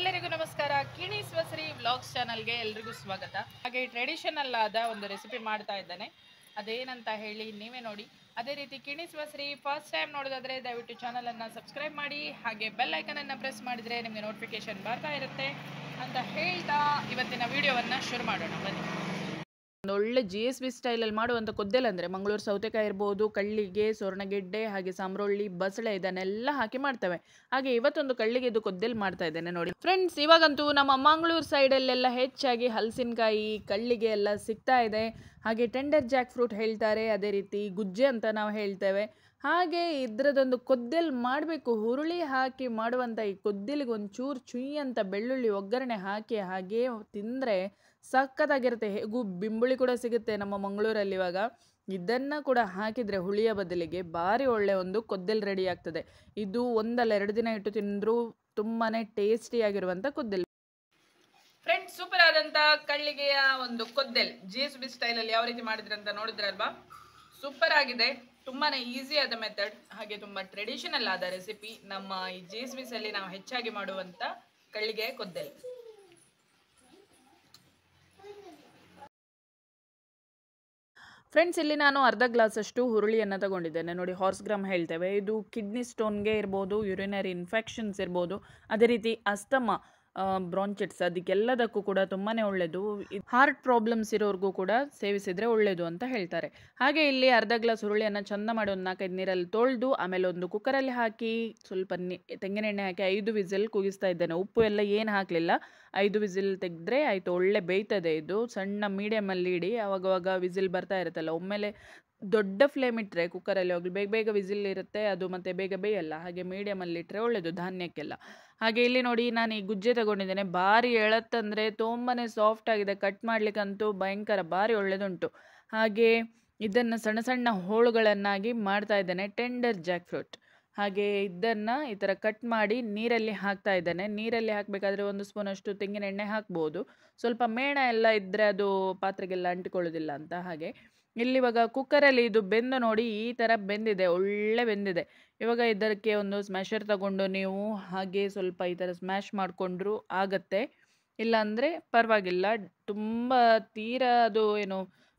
ಎಲ್ಲರಿಗೂ ನಮಸ್ಕಾರ ಕಿಣಿ ಸ್ವಸರಿ ವ್ಲಾಗ್ಸ್ ಚಾನಲ್ಗೆ ಎಲ್ರಿಗೂ ಸ್ವಾಗತ ಹಾಗೆ ಟ್ರೆಡಿಷನಲ್ ಆದ ಒಂದು ರೆಸಿಪಿ ಮಾಡ್ತಾ ಇದ್ದೇನೆ ಅದೇನಂತ ಹೇಳಿ ನೀವೇ ನೋಡಿ ಅದೇ ರೀತಿ ಕಿಣಿ ಸ್ವಸರಿ ಫಸ್ಟ್ ಟೈಮ್ ನೋಡೋದಾದ್ರೆ ದಯವಿಟ್ಟು ಚಾನಲನ್ನು ಸಬ್ಸ್ಕ್ರೈಬ್ ಮಾಡಿ ಹಾಗೆ ಬೆಲ್ ಐಕನನ್ನು ಪ್ರೆಸ್ ಮಾಡಿದರೆ ನಿಮಗೆ ನೋಟಿಫಿಕೇಶನ್ ಬರ್ತಾ ಇರುತ್ತೆ ಅಂತ ಹೇಳ್ತಾ ಇವತ್ತಿನ ವಿಡಿಯೋವನ್ನು ಶುರು ಮಾಡೋಣ ಬನ್ನಿ ಒಂದು ಒಳ್ಳೆ ಜಿ ಎಸ್ ಬಿ ಸ್ಟೈಲಲ್ಲಿ ಮಾಡುವಂಥ ಕೊದ್ದೆಲ್ ಅಂದರೆ ಮಂಗಳೂರು ಸೌತೆಕಾಯಿ ಇರ್ಬೋದು ಕಳ್ಳಿಗೆ ಸೊರ್ಣಗೆಡ್ಡೆ ಹಾಗೆ ಸಾಮ್ರೊಳ್ಳಿ ಬಸಳೆ ಇದನ್ನೆಲ್ಲ ಹಾಕಿ ಮಾಡ್ತೇವೆ ಹಾಗೆ ಇವತ್ತೊಂದು ಕಳ್ಳಿಗೆ ಇದು ಕೊದ್ದೆಲ್ ಮಾಡ್ತಾ ಇದ್ದೇನೆ ನೋಡಿ ಫ್ರೆಂಡ್ಸ್ ಇವಾಗಂತೂ ನಮ್ಮ ಮಂಗಳೂರು ಸೈಡಲ್ಲೆಲ್ಲ ಹೆಚ್ಚಾಗಿ ಹಲಸಿನಕಾಯಿ ಕಳ್ಳಿಗೆ ಎಲ್ಲ ಸಿಗ್ತಾ ಇದೆ ಹಾಗೆ ಟೆಂಡರ್ ಜಾಕ್ ಫ್ರೂಟ್ ಹೇಳ್ತಾರೆ ಅದೇ ರೀತಿ ಗುಜ್ಜೆ ಅಂತ ನಾವು ಹೇಳ್ತೇವೆ ಹಾಗೆ ಇದ್ರದೊಂದು ಕೊದ್ದೆಲ್ ಮಾಡಬೇಕು ಹುರುಳಿ ಹಾಕಿ ಮಾಡುವಂಥ ಈ ಕೊದ್ದೆಲಿಗೆ ಒಂಚೂರು ಚುಯ್ ಅಂತ ಬೆಳ್ಳುಳ್ಳಿ ಒಗ್ಗರಣೆ ಹಾಕಿ ಹಾಗೆ ತಿಂದರೆ ಸಖತ್ತಾಗಿರುತ್ತೆ ಹೇಗೂ ಬಿಂಬುಳಿ ಕೂಡ ಸಿಗುತ್ತೆ ನಮ್ಮ ಮಂಗಳೂರಲ್ಲಿ ಇವಾಗ ಇದನ್ನು ಕೂಡ ಹಾಕಿದರೆ ಹುಳಿಯ ಬದಲಿಗೆ ಭಾರಿ ಒಳ್ಳೆ ಒಂದು ಕೊದ್ದೆಲ್ ರೆಡಿ ಆಗ್ತದೆ ಇದು ಒಂದಲ್ಲ ಎರಡು ದಿನ ಇಟ್ಟು ತಿಂದರೂ ತುಂಬಾ ಟೇಸ್ಟಿಯಾಗಿರುವಂಥ ಕೊದ್ದೆಲ್ ಫ್ರೆಂಡ್ಸ್ ಸೂಪರ್ ಆದಂಥ ಕಳ್ಳಿಗೆಯ ಒಂದು ಕೊದ್ದೆಲ್ ಜಿ ಎಸ್ ಬಿ ಸ್ಟೈಲಲ್ಲಿ ಯಾವ ರೀತಿ ಮಾಡಿದ್ರೆ ಅಂತ ನೋಡಿದ್ರಲ್ವಾ ಸೂಪರ್ ಆಗಿದೆ ತುಂಬಾನೇ ಈಸಿ ಆದ ಮೆಥಡ್ ಹಾಗೆ ತುಂಬಾ ಟ್ರೆಡಿಷನಲ್ ಆದ ರೆಸಿಪಿ ನಮ್ಮ ಈ ಜಿ ಎಸ್ ಬಿಸ್ ಅಲ್ಲಿ ನಾವು ಹೆಚ್ಚಾಗಿ ಮಾಡುವಂತ ಕಳ್ಳಿಗೆ ಕೊದ್ದೆಲ್ ಫ್ರೆಂಡ್ಸ್ ಇಲ್ಲಿ ನಾನು ಅರ್ಧ ಗ್ಲಾಸಷ್ಟು ಹುರುಳಿಯನ್ನು ತಗೊಂಡಿದ್ದೇನೆ ನೋಡಿ ಹಾರ್ಸ್ ಗ್ರಾಮ್ ಹೇಳ್ತೇವೆ ಇದು ಕಿಡ್ನಿ ಸ್ಟೋನ್ಗೆ ಇರ್ಬೋದು ಯುರಿನರಿ ಇನ್ಫೆಕ್ಷನ್ಸ್ ಇರ್ಬೋದು ಅದೇ ರೀತಿ ಅಸ್ತಮ ಬ್ರಾಂಚಿಟ್ಸ್ ಅದಕ್ಕೆಲ್ಲದಕ್ಕೂ ಕೂಡ ತುಂಬಾ ಒಳ್ಳೆಯದು ಹಾರ್ಟ್ ಪ್ರಾಬ್ಲಮ್ಸ್ ಇರೋರ್ಗೂ ಕೂಡ ಸೇವಿಸಿದರೆ ಒಳ್ಳೆಯದು ಅಂತ ಹೇಳ್ತಾರೆ ಹಾಗೆ ಇಲ್ಲಿ ಅರ್ಧ ಗ್ಲಾಸ್ ಹುರುಳಿಯನ್ನು ಚಂದ ಮಾಡಿ ಒಂದು ನಾಲ್ಕೈದು ನೀರಲ್ಲಿ ತೊಳೆದು ಆಮೇಲೆ ಒಂದು ಕುಕ್ಕರಲ್ಲಿ ಹಾಕಿ ಸ್ವಲ್ಪ ನಿ ತೆಂಗಿನೆಣ್ಣೆ ಹಾಕಿ ಐದು ವಿಸಿಲ್ ಕೂಗಿಸ್ತಾ ಇದ್ದೇನೆ ಉಪ್ಪು ಎಲ್ಲ ಏನು ಹಾಕಲಿಲ್ಲ ಐದು ವಿಸಿಲ್ ತೆಗೆದ್ರೆ ಆಯಿತು ಒಳ್ಳೆ ಬೇಯ್ತದೆ ಇದು ಸಣ್ಣ ಮೀಡಿಯಮಲ್ಲಿ ಇಡಿ ಅವಾಗವಾಗ ವಿಸಿಲ್ ಬರ್ತಾ ಇರುತ್ತಲ್ಲ ಒಮ್ಮೆಲೆ ದೊಡ್ಡ ಫ್ಲೇಮ್ ಇಟ್ಟರೆ ಕುಕ್ಕರಲ್ಲಿ ಹೋಗ್ಲಿ ಬೇಗ ಬೇಗ ವಿಸಿಲ್ ಇರುತ್ತೆ ಅದು ಮತ್ತು ಬೇಗ ಬೇಯಲ್ಲ ಹಾಗೆ ಮೀಡಿಯಮಲ್ಲಿ ಇಟ್ಟರೆ ಒಳ್ಳೆಯದು ಧಾನ್ಯಕ್ಕೆಲ್ಲ ಹಾಗೆ ಇಲ್ಲಿ ನೋಡಿ ನಾನು ಈ ಗುಜ್ಜೆ ತಗೊಂಡಿದ್ದೇನೆ ಭಾರಿ ಎಳತ್ತಂದರೆ ತುಂಬಾ ಸಾಫ್ಟ್ ಆಗಿದೆ ಕಟ್ ಮಾಡ್ಲಿಕ್ಕಂತೂ ಭಯಂಕರ ಭಾರಿ ಒಳ್ಳೆಯದುಂಟು ಹಾಗೆ ಇದನ್ನು ಸಣ್ಣ ಸಣ್ಣ ಹೋಳುಗಳನ್ನಾಗಿ ಮಾಡ್ತಾ ಇದ್ದೇನೆ ಟೆಂಡರ್ ಜಾಕ್ ಫ್ರೂಟ್ ಹಾಗೆ ಇದನ್ನು ಈ ಥರ ಕಟ್ ಮಾಡಿ ನೀರಲ್ಲಿ ಹಾಕ್ತಾ ಇದ್ದೇನೆ ನೀರಲ್ಲಿ ಹಾಕಬೇಕಾದ್ರೆ ಒಂದು ಸ್ಪೂನಷ್ಟು ತೆಂಗಿನ ಎಣ್ಣೆ ಹಾಕ್ಬೋದು ಸ್ವಲ್ಪ ಮೇಣ ಎಲ್ಲ ಇದ್ದರೆ ಅದು ಪಾತ್ರೆಗೆಲ್ಲ ಅಂಟಿಕೊಳ್ಳೋದಿಲ್ಲ ಅಂತ ಹಾಗೆ ಇಲ್ಲಿವಾಗ ಕುಕ್ಕರಲ್ಲಿ ಇದು ಬೆಂದು ನೋಡಿ ಈ ಥರ ಬೆಂದಿದೆ ಒಳ್ಳೆ ಬೆಂದಿದೆ ಇವಾಗ ಇದಕ್ಕೆ ಒಂದು ಸ್ಮ್ಯಾಶರ್ ತಗೊಂಡು ನೀವು ಹಾಗೆ ಸ್ವಲ್ಪ ಈ ಥರ ಸ್ಮ್ಯಾಶ್ ಮಾಡಿಕೊಂಡ್ರು ಆಗತ್ತೆ ಇಲ್ಲಾಂದರೆ ಪರವಾಗಿಲ್ಲ ತುಂಬ ತೀರಾ ಅದು ಏನು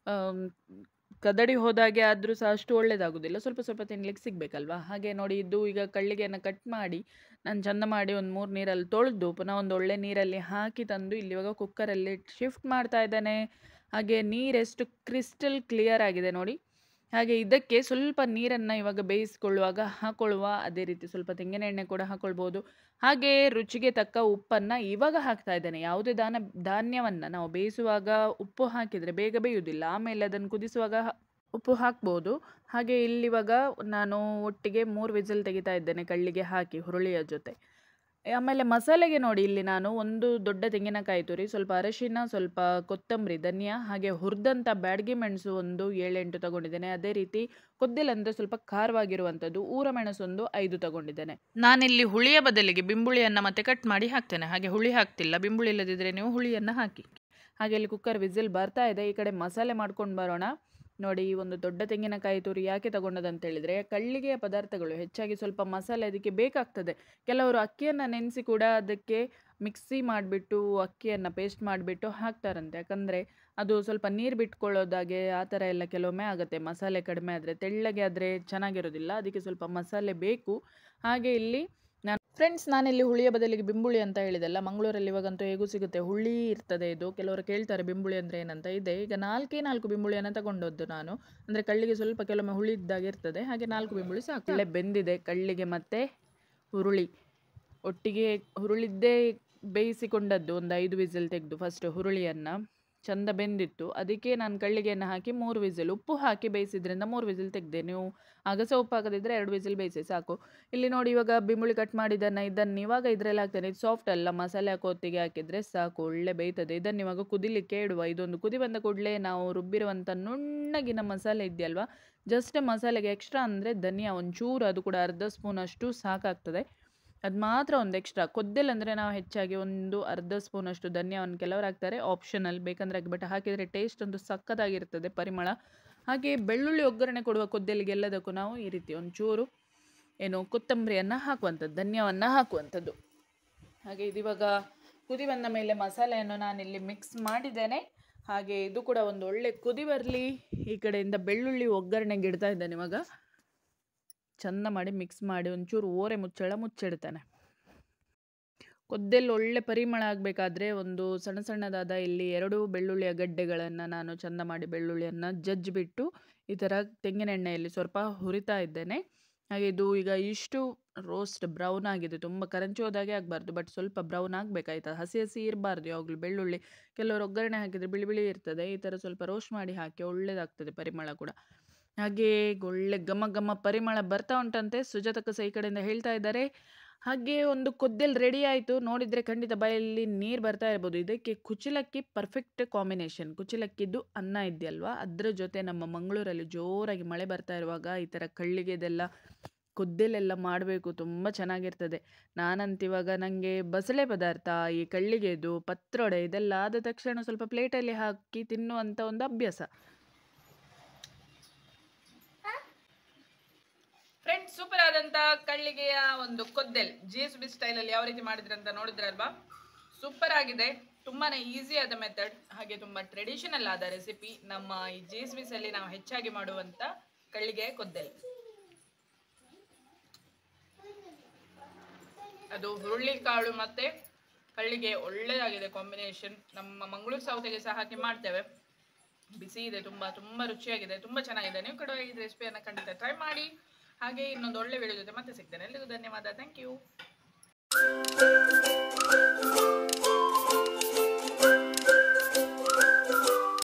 ಕದಡಿ ಹೋದಾಗೆ ಆದರೂ ಸಹ ಅಷ್ಟು ಒಳ್ಳೇದಾಗೋದಿಲ್ಲ ಸ್ವಲ್ಪ ಸ್ವಲ್ಪ ತಿನ್ಲಿಕ್ಕೆ ಸಿಗಬೇಕಲ್ವಾ ಹಾಗೆ ನೋಡಿ ಇದು ಈಗ ಕಳ್ಳಿಗೆಯನ್ನು ಕಟ್ ಮಾಡಿ ನಾನು ಚಂದ ಮಾಡಿ ಒಂದು ಮೂರು ನೀರಲ್ಲಿ ತೊಳೆದು ಪುನಃ ಒಂದು ಒಳ್ಳೆ ನೀರಲ್ಲಿ ಹಾಕಿ ತಂದು ಇಲ್ಲಿ ಇವಾಗ ಕುಕ್ಕರಲ್ಲಿ ಶಿಫ್ಟ್ ಮಾಡ್ತಾ ಇದ್ದಾನೆ ಹಾಗೆ ನೀರೆಷ್ಟು ಕ್ರಿಸ್ಟಲ್ ಕ್ಲಿಯರ್ ಆಗಿದೆ ನೋಡಿ ಹಾಗೆ ಇದಕ್ಕೆ ಸ್ವಲ್ಪ ನೀರನ್ನು ಇವಾಗ ಬೇಯಿಸ್ಕೊಳ್ಳುವಾಗ ಹಾಕೊಳ್ಳುವ ಅದೇ ರೀತಿ ಸ್ವಲ್ಪ ತೆಂಗಿನ ಎಣ್ಣೆ ಕೂಡ ಹಾಕೊಳ್ಬೋದು ಹಾಗೆ ರುಚಿಗೆ ತಕ್ಕ ಉಪ್ಪನ್ನು ಇವಾಗ ಹಾಕ್ತಾ ಇದ್ದೇನೆ ಯಾವುದೇ ದಾನ ಧಾನ್ಯವನ್ನು ನಾವು ಬೇಯಿಸುವಾಗ ಉಪ್ಪು ಹಾಕಿದರೆ ಬೇಗ ಬೇಯುವುದಿಲ್ಲ ಆಮೇಲೆ ಅದನ್ನು ಕುದಿಸುವಾಗ ಉಪ್ಪು ಹಾಕ್ಬೋದು ಹಾಗೆ ಇಲ್ಲಿವಾಗ ನಾನು ಒಟ್ಟಿಗೆ ಮೂರು ವಿಸಿಲ್ ತೆಗಿತಾ ಇದ್ದೇನೆ ಕಳ್ಳಿಗೆ ಹಾಕಿ ಹುರುಳಿಯ ಜೊತೆ ಆಮೇಲೆ ಮಸಾಲೆಗೆ ನೋಡಿ ಇಲ್ಲಿ ನಾನು ಒಂದು ದೊಡ್ಡ ತೆಂಗಿನಕಾಯಿ ತುರಿ ಸ್ವಲ್ಪ ಅರಶಿನ ಸ್ವಲ್ಪ ಕೊತ್ತಂಬರಿ ಧನಿಯಾ ಹಾಗೆ ಹುರಿದಂಥ ಬ್ಯಾಡಗಿ ಮೆಣಸು ಒಂದು ಏಳೆಂಟು ತಗೊಂಡಿದ್ದೇನೆ ಅದೇ ರೀತಿ ಕೊದ್ದಿಲಂದರೆ ಸ್ವಲ್ಪ ಖಾರವಾಗಿರುವಂಥದ್ದು ಊರ ಮೆಣಸು ಒಂದು ಐದು ತಗೊಂಡಿದ್ದೇನೆ ನಾನಿಲ್ಲಿ ಹುಳಿಯ ಬದಲಿಗೆ ಬಿಂಬುಳಿಯನ್ನು ಮತ್ತೆ ಕಟ್ ಮಾಡಿ ಹಾಕ್ತೇನೆ ಹಾಗೆ ಹುಳಿ ಹಾಕ್ತಿಲ್ಲ ಬಿಂಬುಳಿ ಇಲ್ಲದಿದ್ದರೆ ನೀವು ಹುಳಿಯನ್ನು ಹಾಕಿ ಹಾಗೆ ಇಲ್ಲಿ ಕುಕ್ಕರ್ ವಿಸಿಲ್ ಬರ್ತಾ ಇದೆ ಈ ಕಡೆ ಮಸಾಲೆ ಮಾಡ್ಕೊಂಡು ಬರೋಣ ನೋಡಿ ಈ ಒಂದು ದೊಡ್ಡ ತೆಂಗಿನಕಾಯಿ ತುರಿ ಯಾಕೆ ತಗೊಂಡದಂತ ಹೇಳಿದರೆ ಕಳ್ಳಿಗೆಯ ಪದಾರ್ಥಗಳು ಹೆಚ್ಚಾಗಿ ಸ್ವಲ್ಪ ಮಸಾಲೆ ಅದಕ್ಕೆ ಬೇಕಾಗ್ತದೆ ಕೆಲವರು ಅಕ್ಕಿಯನ್ನು ನೆನೆಸಿ ಕೂಡ ಅದಕ್ಕೆ ಮಿಕ್ಸಿ ಮಾಡಿಬಿಟ್ಟು ಅಕ್ಕಿಯನ್ನು ಪೇಸ್ಟ್ ಮಾಡಿಬಿಟ್ಟು ಹಾಕ್ತಾರಂತೆ ಯಾಕಂದರೆ ಅದು ಸ್ವಲ್ಪ ನೀರು ಬಿಟ್ಕೊಳ್ಳೋದಾಗೆ ಆ ಥರ ಎಲ್ಲ ಕೆಲವೊಮ್ಮೆ ಆಗುತ್ತೆ ಮಸಾಲೆ ಕಡಿಮೆ ಆದರೆ ತೆಳ್ಳಗೆ ಆದರೆ ಚೆನ್ನಾಗಿರೋದಿಲ್ಲ ಅದಕ್ಕೆ ಸ್ವಲ್ಪ ಮಸಾಲೆ ಬೇಕು ಹಾಗೆ ಇಲ್ಲಿ ನಾನು ಫ್ರೆಂಡ್ಸ್ ನಾನಿಲ್ಲಿ ಹುಳಿಯ ಬದಲಿಗೆ ಬಿಂಬುಳಿ ಅಂತ ಹೇಳಿದೆಲ್ಲ ಮಂಗಳೂರಲ್ಲಿ ಇವಾಗಂತೂ ಹೇಗೂ ಸಿಗುತ್ತೆ ಹುಳಿ ಇರ್ತದೆ ಇದು ಕೆಲವರು ಕೇಳ್ತಾರೆ ಬಿಂಬುಳಿ ಅಂದರೆ ಏನಂತ ಇದೆ ಈಗ ನಾಲ್ಕೇ ನಾಲ್ಕು ಬಿಂಬುಳಿಯನ್ನು ತಗೊಂಡದ್ದು ನಾನು ಅಂದರೆ ಕಳ್ಳಿಗೆ ಸ್ವಲ್ಪ ಕೆಲವೊಮ್ಮೆ ಹುಳಿ ಇದ್ದಾಗ ಇರ್ತದೆ ಹಾಗೆ ನಾಲ್ಕು ಬಿಂಬುಳಿ ಸಾಕು ಒಳ್ಳೆ ಬೆಂದಿದೆ ಕಳ್ಳಿಗೆ ಮತ್ತು ಹುರುಳಿ ಒಟ್ಟಿಗೆ ಹುರುಳಿದ್ದೇ ಬೇಯಿಸಿಕೊಂಡದ್ದು ಒಂದು ಐದು ವಿಸಿಲ್ ತೆಗೆದು ಫಸ್ಟ್ ಹುರುಳಿಯನ್ನು ಚಂದ ಬೆಂದಿತ್ತು ಅದಕ್ಕೆ ನಾನು ಕಳ್ಳಿಗೆಯನ್ನು ಹಾಕಿ ಮೂರು ವಿಸಿಲ್ ಉಪ್ಪು ಹಾಕಿ ಬೇಯಿಸಿದ್ರಿಂದ ಮೂರು ವಿಸಿಲ್ ತೆಗೆದೆ ನೀವು ಆಗ ಸಹ ಉಪ್ಪು ಹಾಕದಿದ್ದರೆ ಎರಡು ವಿಸಿಲ್ ಬೇಯಿಸಿ ಸಾಕು ಇಲ್ಲಿ ನೋಡಿ ಇವಾಗ ಬಿಂಬುಳಿ ಕಟ್ ಮಾಡಿದ್ದನ್ನು ಇದನ್ನು ಇವಾಗ ಇದರಲ್ಲಿ ಹಾಕ್ತೇನೆ ಇದು ಸಾಫ್ಟ್ ಅಲ್ಲ ಮಸಾಲೆ ಹಾಕೋ ಹೊತ್ತಿಗೆ ಹಾಕಿದರೆ ಸಾಕು ಒಳ್ಳೆ ಬೇಯ್ತದೆ ಇದನ್ನು ಇವಾಗ ಕುದಿಲಿಕ್ಕೆ ಇಡುವ ಇದೊಂದು ಕುದಿ ಬಂದ ಕೂಡಲೇ ನಾವು ರುಬ್ಬಿರುವಂಥ ನುಣ್ಣಗಿನ ಮಸಾಲೆ ಇದೆಯಲ್ವಾ ಜಸ್ಟ್ ಮಸಾಲೆಗೆ ಎಕ್ಸ್ಟ್ರಾ ಅಂದರೆ ಧನಿಯಾ ಒಂಚೂರು ಅದು ಕೂಡ ಅರ್ಧ ಸ್ಪೂನಷ್ಟು ಸಾಕಾಗ್ತದೆ ಅದು ಮಾತ್ರ ಒಂದು ಎಕ್ಸ್ಟ್ರಾ ಕೊದ್ದೆಲ್ ಅಂದರೆ ನಾವು ಹೆಚ್ಚಾಗಿ ಒಂದು ಅರ್ಧ ಸ್ಪೂನಷ್ಟು ಧನ್ಯವನ್ನು ಕೆಲವರು ಹಾಕ್ತಾರೆ ಆಪ್ಷನಲ್ ಬೇಕಂದ್ರೆ ಬಟ್ ಹಾಕಿದರೆ ಟೇಸ್ಟ್ ಒಂದು ಸಕ್ಕತ್ತಾಗಿರ್ತದೆ ಪರಿಮಳ ಹಾಗೆ ಬೆಳ್ಳುಳ್ಳಿ ಒಗ್ಗರಣೆ ಕೊಡುವ ಕೊದ್ದೆಲಿಗೆ ಎಲ್ಲದಕ್ಕೂ ನಾವು ಈ ರೀತಿ ಒಂಚೂರು ಏನು ಕೊತ್ತಂಬರಿಯನ್ನು ಹಾಕುವಂಥದ್ದು ಧನ್ಯವನ್ನು ಹಾಕುವಂಥದ್ದು ಹಾಗೆ ಇದಿವಾಗ ಕುದಿ ಬಂದ ಮೇಲೆ ಮಸಾಲೆಯನ್ನು ನಾನಿಲ್ಲಿ ಮಿಕ್ಸ್ ಮಾಡಿದ್ದೇನೆ ಹಾಗೆ ಇದು ಕೂಡ ಒಂದು ಒಳ್ಳೆ ಕುದಿ ಬರಲಿ ಈ ಕಡೆಯಿಂದ ಬೆಳ್ಳುಳ್ಳಿ ಒಗ್ಗರಣೆಗೆ ಇಡ್ತಾ ಇದ್ದೇನೆ ಇವಾಗ ಚಂದ ಮಾಡಿ ಮಿಕ್ಸ್ ಮಾಡಿ ಒಂಚೂರು ಓರೆ ಮುಚ್ಚಳ ಮುಚ್ಚಿಡ್ತಾನೆ ಕೊದ್ದೆಲ್ಲಿ ಒಳ್ಳೆ ಪರಿಮಳ ಆಗಬೇಕಾದ್ರೆ ಒಂದು ಸಣ್ಣ ಸಣ್ಣದಾದ ಇಲ್ಲಿ ಎರಡು ಬೆಳ್ಳುಳ್ಳಿಯ ಗಡ್ಡೆಗಳನ್ನು ನಾನು ಚಂದ ಮಾಡಿ ಬೆಳ್ಳುಳ್ಳಿಯನ್ನು ಜಜ್ಜಿಬಿಟ್ಟು ಈ ಥರ ತೆಂಗಿನೆಣ್ಣೆಯಲ್ಲಿ ಸ್ವಲ್ಪ ಹುರಿತಾ ಇದ್ದೇನೆ ಹಾಗೆ ಇದು ಈಗ ಇಷ್ಟು ರೋಸ್ಟ್ ಬ್ರೌನ್ ಆಗಿದೆ ತುಂಬ ಕರಂಚಿ ಹೋದಾಗೆ ಆಗಬಾರ್ದು ಬಟ್ ಸ್ವಲ್ಪ ಬ್ರೌನ್ ಆಗಬೇಕಾಯ್ತು ಹಸಿ ಹಸಿ ಇರಬಾರ್ದು ಯಾವಾಗಲೂ ಬೆಳ್ಳುಳ್ಳಿ ಕೆಲವರು ಒಗ್ಗರಣೆ ಹಾಕಿದರೆ ಬಿಳಿ ಬಿಳಿ ಇರ್ತದೆ ಈ ಥರ ಸ್ವಲ್ಪ ರೋಸ್ಟ್ ಮಾಡಿ ಹಾಕಿ ಒಳ್ಳೆಯದಾಗ್ತದೆ ಪರಿಮಳ ಕೂಡ ಹಾಗೆ ಒಳ್ಳೆ ಘಮ ಘಮ ಪರಿಮಳ ಬರ್ತಾ ಉಂಟಂತೆ ಸುಜಾತಕ್ಕ ಸಹ ಈ ಕಡೆಯಿಂದ ಹೇಳ್ತಾ ಇದ್ದಾರೆ ಹಾಗೆ ಒಂದು ಕೊದ್ದೆಲ್ ರೆಡಿ ಆಯಿತು ನೋಡಿದರೆ ಖಂಡಿತ ಬಾಯಲ್ಲಿ ನೀರು ಬರ್ತಾ ಇರ್ಬೋದು ಇದಕ್ಕೆ ಕುಚಿಲಕ್ಕಿ ಪರ್ಫೆಕ್ಟ್ ಕಾಂಬಿನೇಷನ್ ಕುಚಿಲಕ್ಕಿದ್ದು ಅನ್ನ ಇದೆಯಲ್ವಾ ಅದರ ಜೊತೆ ನಮ್ಮ ಮಂಗಳೂರಲ್ಲಿ ಜೋರಾಗಿ ಮಳೆ ಬರ್ತಾ ಇರುವಾಗ ಈ ಥರ ಕಳ್ಳಿಗೆದೆಲ್ಲ ಕೊದ್ದೆಲೆಲ್ಲ ಮಾಡಬೇಕು ತುಂಬ ಚೆನ್ನಾಗಿರ್ತದೆ ನಾನಂತಿವಾಗ ನನಗೆ ಬಸಳೆ ಪದಾರ್ಥ ಈ ಕಳ್ಳಿಗೆದು ಪತ್ರೊಡೆ ಇದೆಲ್ಲ ಆದ ತಕ್ಷಣ ಸ್ವಲ್ಪ ಪ್ಲೇಟಲ್ಲಿ ಹಾಕಿ ತಿನ್ನುವಂಥ ಒಂದು ಅಭ್ಯಾಸ ಫ್ರೆಂಡ್ಸ್ ಸೂಪರ್ ಆದಂತ ಕಳ್ಳಿಗೆಯ ಒಂದು ಕೊದ್ದೆಲ್ ಜಿ ಎಸ್ ಬಿ ಸ್ಟೈಲಲ್ಲಿ ಯಾವ ರೀತಿ ಮಾಡಿದ್ರೆ ಅಂತ ನೋಡಿದ್ರಲ್ವಾ ಸೂಪರ್ ಆಗಿದೆ ತುಂಬಾನೇ ಈಸಿ ಆದ ಮೆಥಡ್ ಹಾಗೆ ತುಂಬಾ ಟ್ರೆಡಿಷನಲ್ ಆದ ರೆಸಿಪಿ ನಮ್ಮ ಈ ಜಿ ಎಸ್ ಬಿಸ್ ಅಲ್ಲಿ ನಾವು ಹೆಚ್ಚಾಗಿ ಮಾಡುವಂತ ಕಳ್ಳಿಗೆ ಕೊದ್ದೆಲ್ ಅದು ಹುರುಳಿ ಕಾಳು ಮತ್ತೆ ಕಳ್ಳಿಗೆ ಒಳ್ಳೆಯದಾಗಿದೆ ಕಾಂಬಿನೇಷನ್ ನಮ್ಮ ಮಂಗಳೂರು ಸೌತೆಗೆ ಸಹ ಹಾಕಿ ಮಾಡ್ತೇವೆ ಬಿಸಿ ಇದೆ ತುಂಬಾ ತುಂಬಾ ರುಚಿಯಾಗಿದೆ ತುಂಬಾ ಚೆನ್ನಾಗಿದೆ ನೀವು ಕೂಡ ಈ ರೆಸಿಪಿಯನ್ನು ಖಂಡಿತ ಟ್ರೈ ಮಾಡಿ ಹಾಗೆ ಇನ್ನೊಂದು ಒಳ್ಳೆ ವಿಡಿಯೋ ಜೊತೆ ಮತ್ತೆ ಸಿಗ್ತೇನೆ ಎಲ್ಲಿಗೂ ಧನ್ಯವಾದ ಥ್ಯಾಂಕ್ ಯು